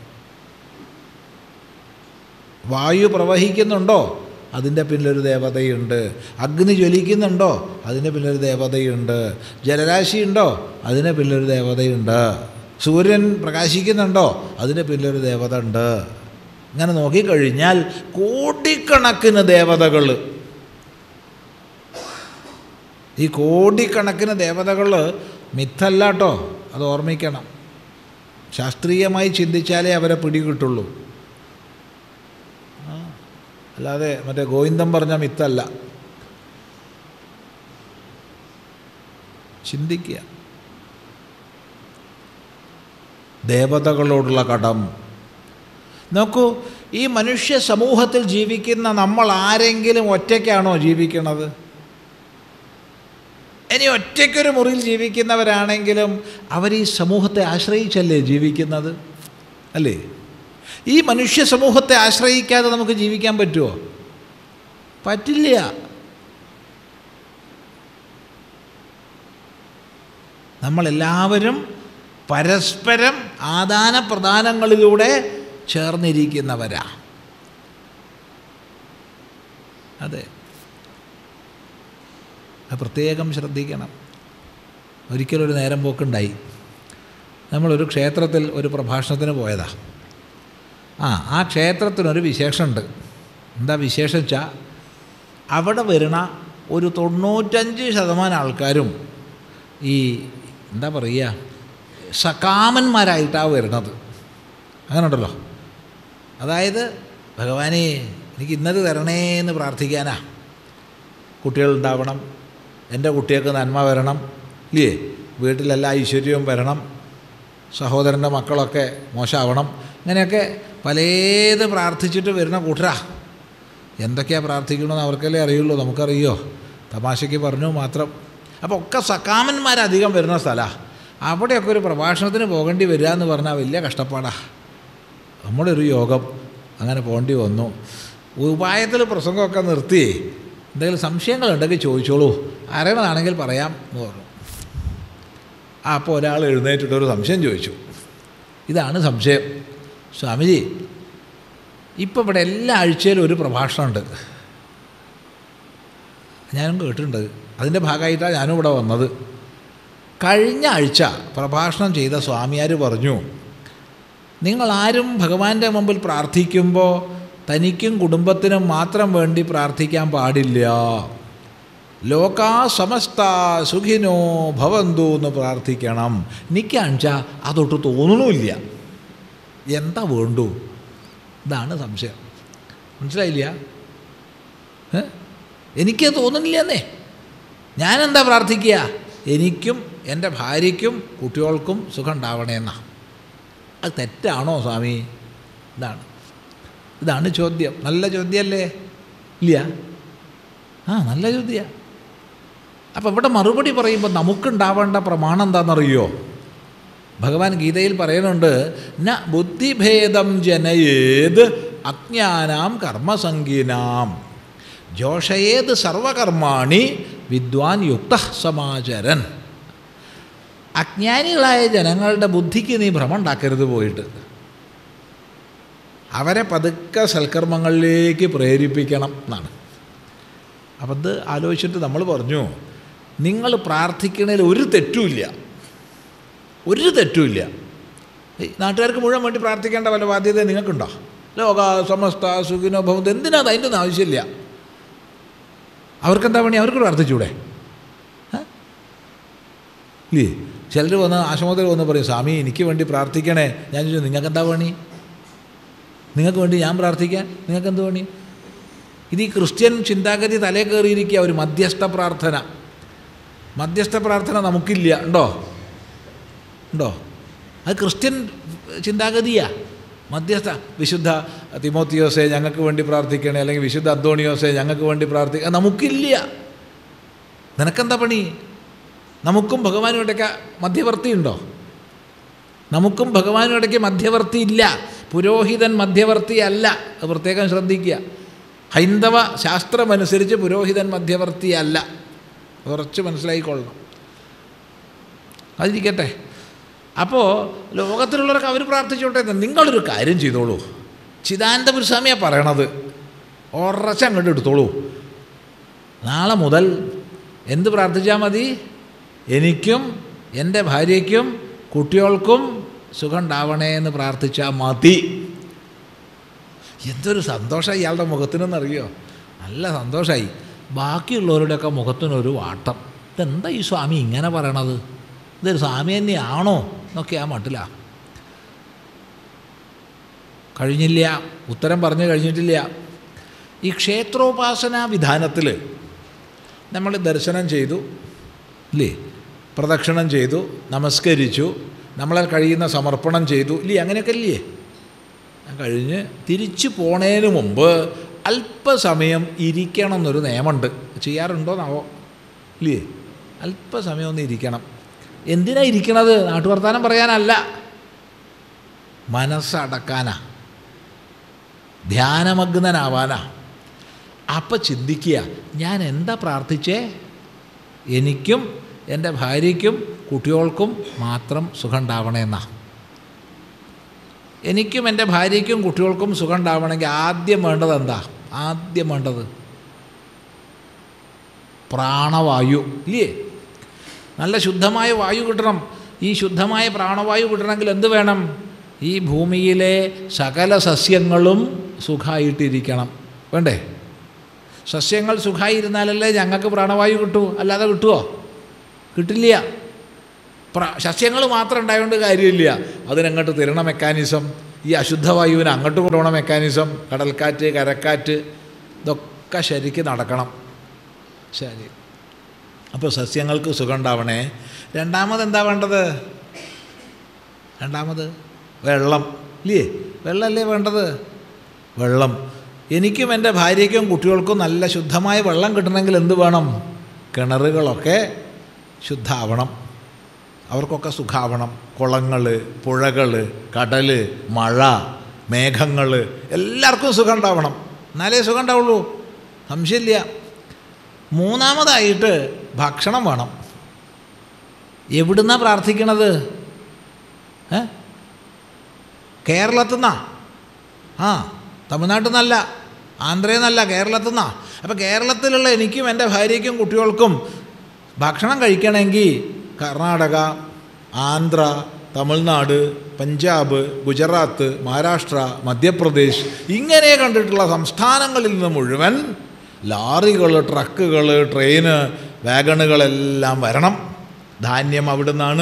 വായു പ്രവഹിക്കുന്നുണ്ടോ അതിൻ്റെ പിന്നിലൊരു ദേവതയുണ്ട് അഗ്നി ജ്വലിക്കുന്നുണ്ടോ അതിൻ്റെ പിന്നിലൊരു ദേവതയുണ്ട് ജലരാശി ഉണ്ടോ അതിൻ്റെ പിന്നിലൊരു ദേവതയുണ്ട് സൂര്യൻ പ്രകാശിക്കുന്നുണ്ടോ അതിൻ്റെ പിന്നിലൊരു ദേവത ഉണ്ട് ഇങ്ങനെ നോക്കിക്കഴിഞ്ഞാൽ കോടിക്കണക്കിന് ദേവതകൾ ഈ കോടിക്കണക്കിന് ദേവതകൾ മിഥല്ല കേട്ടോ അത് ഓർമ്മിക്കണം ശാസ്ത്രീയമായി ചിന്തിച്ചാലേ അവരെ പിടികിട്ടുള്ളൂ ആ, അല്ലാതെ മറ്റേ ഗോവിന്ദൻ പറഞ്ഞ മിത്തല്ല ചിന്തിക്കുക ദേവതകളോടുള്ള കടം നോക്കൂ ഈ മനുഷ്യ സമൂഹത്തിൽ ജീവിക്കുന്ന നമ്മൾ ആരെങ്കിലും ഒറ്റയ്ക്കാണോ ജീവിക്കണത് ഇനി ഒറ്റയ്ക്കൊരു മുറിയിൽ ജീവിക്കുന്നവരാണെങ്കിലും അവർ ഈ സമൂഹത്തെ ആശ്രയിച്ചല്ലേ ജീവിക്കുന്നത് അല്ലേ ഈ മനുഷ്യ സമൂഹത്തെ ആശ്രയിക്കാതെ നമുക്ക് ജീവിക്കാൻ പറ്റുമോ പറ്റില്ല നമ്മളെല്ലാവരും പരസ്പരം ആദാന പ്രദാനങ്ങളിലൂടെ ചേർന്നിരിക്കുന്നവരാ അതെ അത് പ്രത്യേകം ശ്രദ്ധിക്കണം ഒരിക്കലൊരു നേരം പോക്കുണ്ടായി നമ്മളൊരു ക്ഷേത്രത്തിൽ ഒരു പ്രഭാഷണത്തിന് പോയതാ ആ ആ ക്ഷേത്രത്തിനൊരു വിശേഷമുണ്ട് എന്താ വിശേഷം വെച്ചാൽ അവിടെ വരുന്ന ഒരു തൊണ്ണൂറ്റഞ്ച് ശതമാനം ആൾക്കാരും ഈ എന്താ പറയുക സകാമന്മാരായിട്ടാണ് വരുന്നത് അങ്ങനെ ഉണ്ടല്ലോ അതായത് ഭഗവാനെ എനിക്ക് ഇന്നത് തരണേ എന്ന് പ്രാർത്ഥിക്കാനാ കുട്ടികളുണ്ടാവണം എൻ്റെ കുട്ടികൾക്ക് നന്മ വരണം ഇല്ലേ വീട്ടിലെല്ലാ ഐശ്വര്യവും വരണം സഹോദരൻ്റെ മക്കളൊക്കെ മോശമാവണം ഇങ്ങനെയൊക്കെ പലേത് പ്രാർത്ഥിച്ചിട്ട് വരുന്ന കൂട്ടരാ എന്തൊക്കെയാണ് പ്രാർത്ഥിക്കണമെന്ന് അവർക്കല്ലേ അറിയുള്ളൂ നമുക്കറിയോ തമാശയ്ക്ക് പറഞ്ഞു മാത്രം അപ്പോൾ ഒക്കെ സക്കാമന്മാരധികം വരുന്ന സ്ഥലമാണ് അവിടെയൊക്കെ ഒരു പ്രഭാഷണത്തിന് പോകേണ്ടി വരിക എന്ന് പറഞ്ഞാൽ വലിയ കഷ്ടപ്പാടാണ് നമ്മുടെ ഒരു യോഗം അങ്ങനെ പോകേണ്ടി വന്നു ഉപായത്തിൽ പ്രസംഗമൊക്കെ നിർത്തി എന്തെങ്കിലും സംശയങ്ങളുണ്ടെങ്കിൽ ചോദിച്ചോളൂ അറിയണതാണെങ്കിൽ പറയാം എന്ന് പറഞ്ഞു ആ അപ്പോൾ ഒരാൾ എഴുന്നേറ്റിട്ട് ഒരു സംശയം ചോദിച്ചു ഇതാണ് സംശയം സ്വാമിജി ഇപ്പം ഇവിടെ എല്ലാ ആഴ്ചയിലും ഒരു പ്രഭാഷണമുണ്ട് ഞാനും കേട്ടിട്ടുണ്ട് അതിൻ്റെ ഭാഗമായിട്ടാണ് ഞാനും ഇവിടെ വന്നത് കഴിഞ്ഞ ആഴ്ച പ്രഭാഷണം ചെയ്ത സ്വാമിയാർ പറഞ്ഞു നിങ്ങളാരും ഭഗവാന്റെ മുമ്പിൽ പ്രാർത്ഥിക്കുമ്പോൾ തനിക്കും കുടുംബത്തിനും മാത്രം വേണ്ടി പ്രാർത്ഥിക്കാൻ പാടില്ല ലോകാ സമസ്ത സുഖിനോ ഭവന്തു എന്ന് പ്രാർത്ഥിക്കണം എനിക്കാണിച്ച അതൊട്ട് തോന്നണമില്ല എന്താ വേണ്ടു ഇതാണ് സംശയം മനസ്സിലായില്ല ഏ? എനിക്ക് തോന്നുന്നില്ലെന്നേ ഞാനെന്താ പ്രാർത്ഥിക്കുക എനിക്കും എൻ്റെ ഭാര്യയ്ക്കും കുട്ടികൾക്കും സുഖം ഉണ്ടാവണേന്നാ അത് തെറ്റാണോ സ്വാമി ഇതാണ് ഇതാണ് ചോദ്യം നല്ല ചോദ്യമല്ലേ ഇല്ല ആ നല്ല ചോദ്യമാണ് അപ്പം ഇവിടെ മറുപടി പറയുമ്പോൾ നമുക്കുണ്ടാവേണ്ട പ്രമാണം എന്താണെന്നറിയോ ഭഗവാൻ ഗീതയിൽ പറയുന്നുണ്ട് ന ബുദ്ധിഭേദം ജനയേത് അജ്ഞാനാം കർമ്മസംഗീനാം ജോഷയേത് സർവകർമാണി വിദ്വാൻ യുക്ത സമാചരൻ അജ്ഞാനികളായ ജനങ്ങളുടെ ബുദ്ധിക്ക് നീ ഭ്രമം ഉണ്ടാക്കരുത് പോയിട്ട് അവരെ പതുക്കെ സൽക്കർമ്മങ്ങളിലേക്ക് പ്രേരിപ്പിക്കണം എന്നാണ് അപ്പം ഇത് ആലോചിച്ചിട്ട് നമ്മൾ പറഞ്ഞു നിങ്ങൾ പ്രാർത്ഥിക്കുന്നതിൽ ഒരു തെറ്റുമില്ല ഒരു തെറ്റുമില്ല ഏയ് നാട്ടുകാർക്ക് മുഴുവൻ വേണ്ടി പ്രാർത്ഥിക്കേണ്ട വല്ല ബാധ്യത നിങ്ങൾക്കുണ്ടോ ലോക സമസ്ത സുഖിനോ ഭവന്ത് എന്തിനാ അത് അതിൻ്റെ ഒന്നും ആവശ്യമില്ല അവർക്കെന്താ പണി അവർക്ക് പ്രാർത്ഥിച്ചൂടെ ഏ? ഇല്ലേ ചിലർ വന്ന് ആശ്രമത്തിൽ വന്ന് പറയും സ്വാമി എനിക്ക് വേണ്ടി പ്രാർത്ഥിക്കണേ ഞാൻ ചോദിച്ചു നിങ്ങൾക്ക് എന്താ പണി നിങ്ങൾക്ക് വേണ്ടി ഞാൻ പ്രാർത്ഥിക്കാൻ നിങ്ങൾക്ക് എന്ത് പണി ഇത് ഈ ക്രിസ്ത്യൻ ചിന്താഗതി തലേ കയറിയിരിക്കുക ഒരു മധ്യസ്ഥ പ്രാർത്ഥന മധ്യസ്ഥ പ്രാർത്ഥന നമുക്കില്ല ഉണ്ടോ ഉണ്ടോ അത് ക്രിസ്ത്യൻ ചിന്താഗതിയാ മധ്യസ്ഥ വിശുദ്ധ തിമോത്തിയോസെ ഞങ്ങൾക്ക് വേണ്ടി പ്രാർത്ഥിക്കണേ അല്ലെങ്കിൽ വിശുദ്ധ അന്തോണിയോസെ ഞങ്ങൾക്ക് വേണ്ടി പ്രാർത്ഥിക്കുക നമുക്കില്ല നിനക്കെന്താ പണി നമുക്കും ഭഗവാനും ഇടയ്ക്ക് മധ്യവർത്തി ഉണ്ടോ നമുക്കും ഭഗവാനും ഇടയ്ക്ക് മധ്യവർത്തി ഇല്ല പുരോഹിതൻ മധ്യവർത്തി അല്ല അത് പ്രത്യേകം ശ്രദ്ധിക്കുക ഹൈന്ദവ ശാസ്ത്രമനുസരിച്ച് പുരോഹിതൻ മധ്യവർത്തി അല്ല കുറച്ച് മനസ്സിലായിക്കൊള്ളണം അതിരിക്കട്ടെ അപ്പോൾ ലോകത്തിലുള്ളവർക്ക് അവർ പ്രാർത്ഥിച്ചോട്ടെ എന്ന് നിങ്ങളൊരു കാര്യം ചെയ്തോളൂ ചിദാനന്ദപുരസ്വാമിയാണ് പറയണത് ഉറച്ച അങ്ങോട്ട് എടുത്തോളൂ നാളെ മുതൽ എന്ത് പ്രാർത്ഥിച്ചാൽ മതി എനിക്കും എൻ്റെ ഭാര്യയ്ക്കും കുട്ടികൾക്കും സുഖം ഉണ്ടാവണേ എന്ന് പ്രാർത്ഥിച്ചാൽ മതി എന്തൊരു സന്തോഷമായി ഇയാളുടെ മുഖത്തിനെന്നറിയോ നല്ല സന്തോഷമായി ബാക്കിയുള്ളവരുടെയൊക്കെ മുഖത്തിനൊരു വാട്ടം ഇതെന്താ ഈ സ്വാമി ഇങ്ങനെ പറയണത് ഇതൊരു സ്വാമി തന്നെയാണോ എന്നൊക്കെ ആ മട്ടില്ല കഴിഞ്ഞില്ല ഉത്തരം പറഞ്ഞു കഴിഞ്ഞിട്ടില്ല ഈ ക്ഷേത്രോപാസന വിധാനത്തിൽ നമ്മൾ ദർശനം ചെയ്തു ഇല്ലേ പ്രദക്ഷിണം ചെയ്തു നമസ്കരിച്ചു നമ്മളെ കഴിയുന്ന സമർപ്പണം ചെയ്തു ഇല്ലേ അങ്ങനെയൊക്കെ ഇല്ലേ കഴിഞ്ഞ് തിരിച്ചു പോണേന് മുമ്പ് അല്പസമയം ഇരിക്കണം എന്നൊരു നിയമമുണ്ട് ചെയ്യാറുണ്ടോ നാവോ ഇല്ലേ അല്പസമയം ഒന്ന് ഇരിക്കണം എന്തിനാ ഇരിക്കണത് നാട്ടുവർത്താനം പറയാനല്ല മനസ്സടക്കാനാ ധ്യാനമഗ്നനാവാനാ അപ്പം ചിന്തിക്കുക ഞാൻ എന്താ പ്രാർത്ഥിച്ചേ എനിക്കും എൻ്റെ ഭാര്യയ്ക്കും കുട്ടികൾക്കും മാത്രം സുഖം ഉണ്ടാവണമെന്നാ എനിക്കും എൻ്റെ ഭാര്യയ്ക്കും കുട്ടികൾക്കും സുഖം ഉണ്ടാവണമെങ്കിൽ ആദ്യം വേണ്ടത് എന്താ ആദ്യം വേണ്ടത് പ്രാണവായു ഇല്ലേ നല്ല ശുദ്ധമായ വായു കിട്ടണം ഈ ശുദ്ധമായ പ്രാണവായു കിട്ടണമെങ്കിൽ എന്ത് വേണം ഈ ഭൂമിയിലെ സകല സസ്യങ്ങളും സുഖമായിട്ടിരിക്കണം വേണ്ടേ സസ്യങ്ങൾ സുഖമായിരുന്നാലല്ലേ ഞങ്ങൾക്ക് പ്രാണവായു കിട്ടൂ അല്ലാതെ കിട്ടുമോ കിട്ടില്ല പ്ര സസ്യങ്ങൾ മാത്രം ഉണ്ടായതുകൊണ്ട് കാര്യമില്ല അതിനങ്ങോട്ട് തരണ മെക്കാനിസം ഈ അശുദ്ധവായുവിന് അങ്ങോട്ട് കൊണ്ടുപോകണ മെക്കാനിസം കടൽക്കാറ്റ് കരക്കാറ്റ് ഇതൊക്കെ ശരിക്ക് നടക്കണം ശരി അപ്പോൾ സസ്യങ്ങൾക്ക് സുഖം ഉണ്ടാവണേ രണ്ടാമത് എന്താ വേണ്ടത് രണ്ടാമത് വെള്ളം ഇല്ലേ വെള്ളമല്ലേ വേണ്ടത് വെള്ളം എനിക്കും എൻ്റെ ഭാര്യയ്ക്കും കുട്ടികൾക്കും നല്ല ശുദ്ധമായ വെള്ളം കിട്ടണമെങ്കിൽ എന്ത് വേണം കിണറുകളൊക്കെ ശുദ്ധാവണം അവർക്കൊക്കെ സുഖാവണം കുളങ്ങൾ പുഴകൾ കടൽ മഴ മേഘങ്ങൾ എല്ലാവർക്കും സുഖം ഉണ്ടാവണം എന്നാലേ സുഖം ഉണ്ടാവുള്ളൂ സംശയമില്ല മൂന്നാമതായിട്ട് ഭക്ഷണം വേണം എവിടുന്നാ പ്രാർത്ഥിക്കണത് ഏ കേരളത്തിൽ നിന്നാ ആ തമിഴ്നാട്ടിൽ നിന്നല്ല ആന്ധ്രയിൽ നിന്നല്ല കേരളത്തിൽ നിന്നാ അപ്പോൾ കേരളത്തിലുള്ള എനിക്കും എൻ്റെ ഭാര്യയ്ക്കും കുട്ടികൾക്കും ഭക്ഷണം കഴിക്കണമെങ്കിൽ കർണാടക ആന്ധ്ര തമിഴ്നാട് പഞ്ചാബ് ഗുജറാത്ത് മഹാരാഷ്ട്ര മധ്യപ്രദേശ് ഇങ്ങനെ കണ്ടിട്ടുള്ള സംസ്ഥാനങ്ങളിൽ നിന്ന് മുഴുവൻ ലാറികൾ ട്രക്കുകൾ ട്രെയിന് വാഗണുകളെല്ലാം വരണം ധാന്യം അവിടുന്നാണ്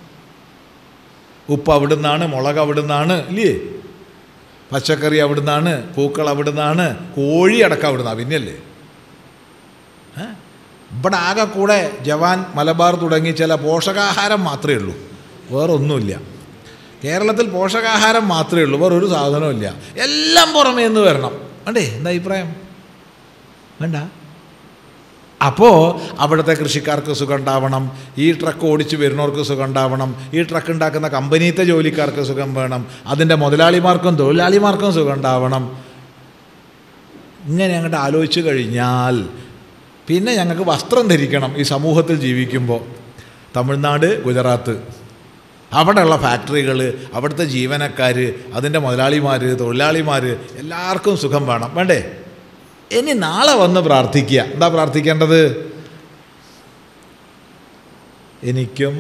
ഉപ്പ് അവിടുന്നാണ് മുളക് അവിടുന്നാണ് ഇല്ലേ പച്ചക്കറി അവിടുന്നാണ് പൂക്കൾ അവിടുന്നാണ് കോഴി അടക്കം അവിടുന്നാണ് പിന്നെയല്ലേ ഏ? ഇവിടെ ആകെ കൂടെ ജവാൻ മലബാർ തുടങ്ങി ചില പോഷകാഹാരം മാത്രമേ ഉള്ളൂ വേറൊന്നുമില്ല കേരളത്തിൽ പോഷകാഹാരം മാത്രമേ ഉള്ളൂ വേറെ ഒരു സാധനവും ഇല്ല എല്ലാം പുറമേ നിന്ന് വരണം വേണ്ടേ എന്താ അഭിപ്രായം വേണ്ട അപ്പോൾ അവിടുത്തെ കൃഷിക്കാർക്ക് സുഖം ഉണ്ടാവണം ഈ ട്രക്ക് ഓടിച്ച് വരുന്നവർക്ക് സുഖം ഉണ്ടാവണം ഈ ട്രക്ക് ഉണ്ടാക്കുന്ന കമ്പനിയത്തെ ജോലിക്കാർക്ക് സുഖം വേണം അതിൻ്റെ മുതലാളിമാർക്കും തൊഴിലാളിമാർക്കും സുഖം ഉണ്ടാവണം ഇങ്ങനെ അങ്ങോട്ട് ആലോചിച്ച് കഴിഞ്ഞാൽ പിന്നെ ഞങ്ങൾക്ക് വസ്ത്രം ധരിക്കണം ഈ സമൂഹത്തിൽ ജീവിക്കുമ്പോൾ തമിഴ്നാട് ഗുജറാത്ത് അവിടെയുള്ള ഫാക്ടറികൾ അവിടുത്തെ ജീവനക്കാർ അതിൻ്റെ മുതലാളിമാർ തൊഴിലാളിമാർ എല്ലാവർക്കും സുഖം വേണം വേണ്ടേ ഇനി നാളെ വന്ന് പ്രാർത്ഥിക്കുക എന്താ പ്രാർത്ഥിക്കേണ്ടത് എനിക്കും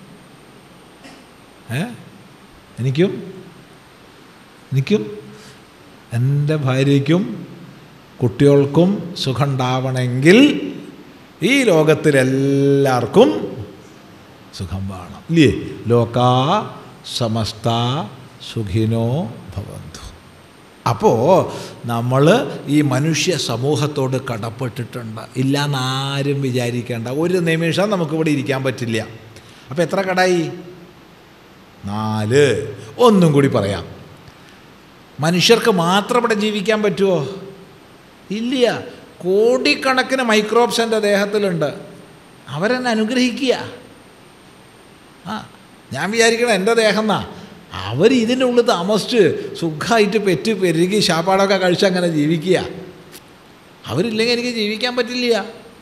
ഏ എനിക്കും എനിക്കും എൻ്റെ ഭാര്യയ്ക്കും കുട്ടികൾക്കും സുഖമുണ്ടാവണമെങ്കിൽ ഈ ലോകത്തിലെല്ലാവർക്കും സുഖം വേണം ഇല്ലേ ലോകാ സമസ്ത സുഖിനോ ഭവന്തു അപ്പോൾ നമ്മൾ ഈ മനുഷ്യ സമൂഹത്തോട് കടപ്പെട്ടിട്ടുണ്ട് ഇല്ലാന്ന് ആരും വിചാരിക്കേണ്ട ഒരു നിമിഷം നമുക്കിവിടെ ഇരിക്കാൻ പറ്റില്ല അപ്പോൾ എത്ര കടായി നാല് ഒന്നും കൂടി പറയാം മനുഷ്യർക്ക് മാത്രം ഇവിടെ ജീവിക്കാൻ പറ്റുമോ ഇല്ല കോടിക്കണക്കിന് മൈക്രോബ്സ് എൻ്റെ ദേഹത്തിലുണ്ട് അവരെന്നെ അനുഗ്രഹിക്കുക ആ ഞാൻ വിചാരിക്കണം എൻ്റെ ദേഹം എന്നാ അവർ ഇതിൻ്റെ ഉള്ളിൽ താമസിച്ച് സുഖമായിട്ട് പെറ്റ് പെരുകി ശാപ്പാടൊക്കെ കഴിച്ച് അങ്ങനെ ജീവിക്കുക അവരില്ലെങ്കിൽ എനിക്ക് ജീവിക്കാൻ പറ്റില്ല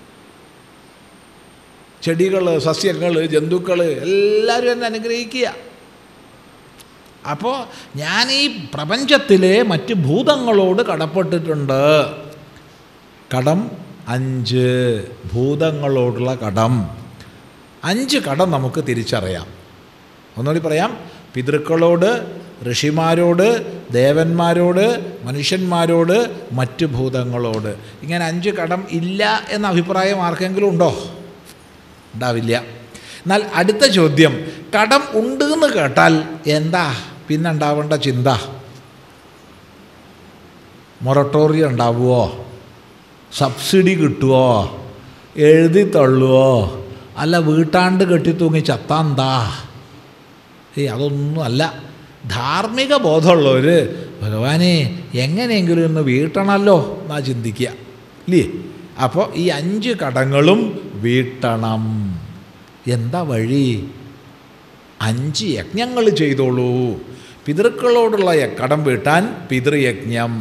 ചെടികൾ സസ്യങ്ങൾ ജന്തുക്കൾ എല്ലാവരും എന്നെ അനുഗ്രഹിക്കുക അപ്പോൾ ഞാൻ ഈ പ്രപഞ്ചത്തിലെ മറ്റ് ഭൂതങ്ങളോട് കടപ്പെട്ടിട്ടുണ്ട് കടം അഞ്ച് ഭൂതങ്ങളോടുള്ള കടം അഞ്ച് കടം നമുക്ക് തിരിച്ചറിയാം ഒന്നുകൂടി പറയാം പിതൃക്കളോട് ഋഷിമാരോട് ദേവന്മാരോട് മനുഷ്യന്മാരോട് മറ്റ് ഭൂതങ്ങളോട് ഇങ്ങനെ അഞ്ച് കടം ഇല്ല എന്ന അഭിപ്രായം ആർക്കെങ്കിലും ഉണ്ടോ ഉണ്ടാവില്ല എന്നാൽ അടുത്ത ചോദ്യം കടം ഉണ്ട് എന്ന് കേട്ടാൽ എന്താ പിന്നെ ഉണ്ടാവേണ്ട ചിന്ത മൊറട്ടോറിയം ഉണ്ടാവുമോ സബ്സിഡി കിട്ടുമോ എഴുതി തള്ളുവോ അല്ല വീട്ടാണ്ട് കെട്ടിത്തൂങ്ങി ചത്താന്താ ഏയ് അതൊന്നും അല്ല ധാർമ്മിക ബോധമുള്ളവർ ഭഗവാനെ എങ്ങനെയെങ്കിലും ഒന്ന് വീട്ടണമല്ലോ എന്നാ ചിന്തിക്കുക ഇല്ലേ അപ്പോൾ ഈ അഞ്ച് കടങ്ങളും വീട്ടണം എന്താ വഴി അഞ്ച് യജ്ഞങ്ങൾ ചെയ്തോളൂ പിതൃക്കളോടുള്ള യ- കടം വീട്ടാൻ പിതൃയജ്ഞം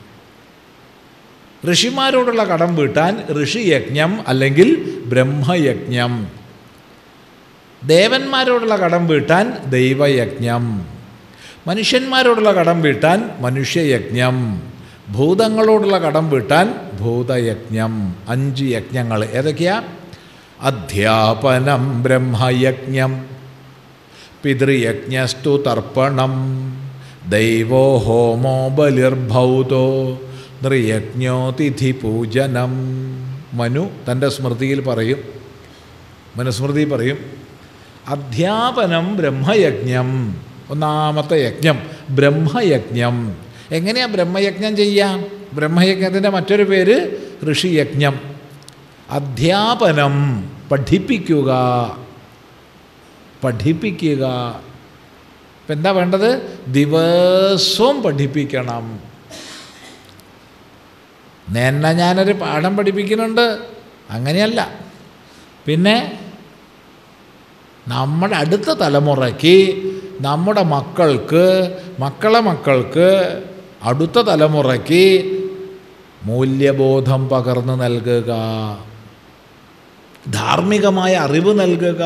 ഋഷിമാരോടുള്ള കടം വീട്ടാൻ ഋഷിയജ്ഞം അല്ലെങ്കിൽ ബ്രഹ്മയജ്ഞം ദേവന്മാരോടുള്ള കടം വീട്ടാൻ ദൈവയജ്ഞം മനുഷ്യന്മാരോടുള്ള കടം വീട്ടാൻ മനുഷ്യയജ്ഞം ഭൂതങ്ങളോടുള്ള കടം വീട്ടാൻ ഭൂതയജ്ഞം അഞ്ച് യജ്ഞങ്ങൾ ഏതൊക്കെയാ അധ്യാപനം ബ്രഹ്മയജ്ഞം പിതൃയജ്ഞസ്തു തർപ്പണം ദൈവോ ഹോമോ ബലിർഭൗതോ നൃയജ്ഞോ തിഥി പൂജനം മനു തൻ്റെ സ്മൃതിയിൽ പറയും മനുസ്മൃതി പറയും അധ്യാപനം ബ്രഹ്മയജ്ഞം ഒന്നാമത്തെ യജ്ഞം ബ്രഹ്മയജ്ഞം എങ്ങനെയാ ബ്രഹ്മയജ്ഞം ചെയ്യാം ബ്രഹ്മയജ്ഞത്തിൻ്റെ മറ്റൊരു പേര് ഋഷിയജ്ഞം അധ്യാപനം പഠിപ്പിക്കുക പഠിപ്പിക്കുക ഇപ്പം എന്താ വേണ്ടത് ദിവസവും പഠിപ്പിക്കണം നേന്ന ഞാനൊരു പാഠം പഠിപ്പിക്കുന്നുണ്ട് അങ്ങനെയല്ല പിന്നെ നമ്മുടെ അടുത്ത തലമുറയ്ക്ക് നമ്മുടെ മക്കൾക്ക് മക്കളെ മക്കൾക്ക് അടുത്ത തലമുറയ്ക്ക് മൂല്യബോധം പകർന്നു നൽകുക ധാർമ്മികമായ അറിവ് നൽകുക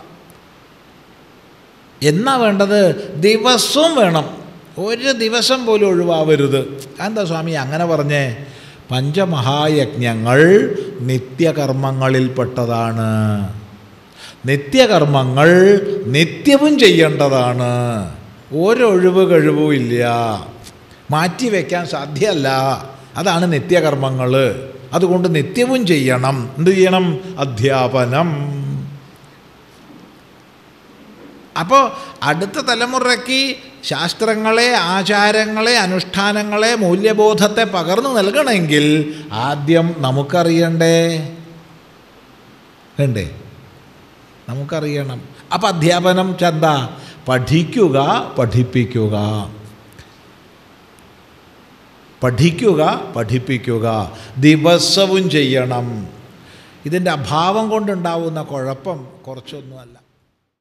എന്നാ വേണ്ടത് ദിവസവും വേണം ഒരു ദിവസം പോലും ഒഴിവാവരുത് എന്താ സ്വാമി അങ്ങനെ പറഞ്ഞേ പഞ്ചമഹായജ്ഞങ്ങൾ നിത്യകർമ്മങ്ങളിൽപ്പെട്ടതാണ് നിത്യകർമ്മങ്ങൾ നിത്യവും ചെയ്യേണ്ടതാണ് ഒരൊഴിവ് കഴിവും ഇല്ല മാറ്റി വയ്ക്കാൻ സാധ്യമല്ല അതാണ് നിത്യകർമ്മങ്ങൾ അതുകൊണ്ട് നിത്യവും ചെയ്യണം എന്ത് ചെയ്യണം അധ്യാപനം അപ്പോൾ അടുത്ത തലമുറയ്ക്ക് ശാസ്ത്രങ്ങളെ ആചാരങ്ങളെ അനുഷ്ഠാനങ്ങളെ മൂല്യബോധത്തെ പകർന്നു നൽകണമെങ്കിൽ ആദ്യം നമുക്കറിയണ്ടേ വേണ്ടേ നമുക്കറിയണം അപ്പം അധ്യാപനം ചന്ത പഠിക്കുക പഠിപ്പിക്കുക പഠിക്കുക പഠിപ്പിക്കുക ദിവസവും ചെയ്യണം ഇതിൻ്റെ അഭാവം കൊണ്ടുണ്ടാവുന്ന കുഴപ്പം കുറച്ചൊന്നുമല്ല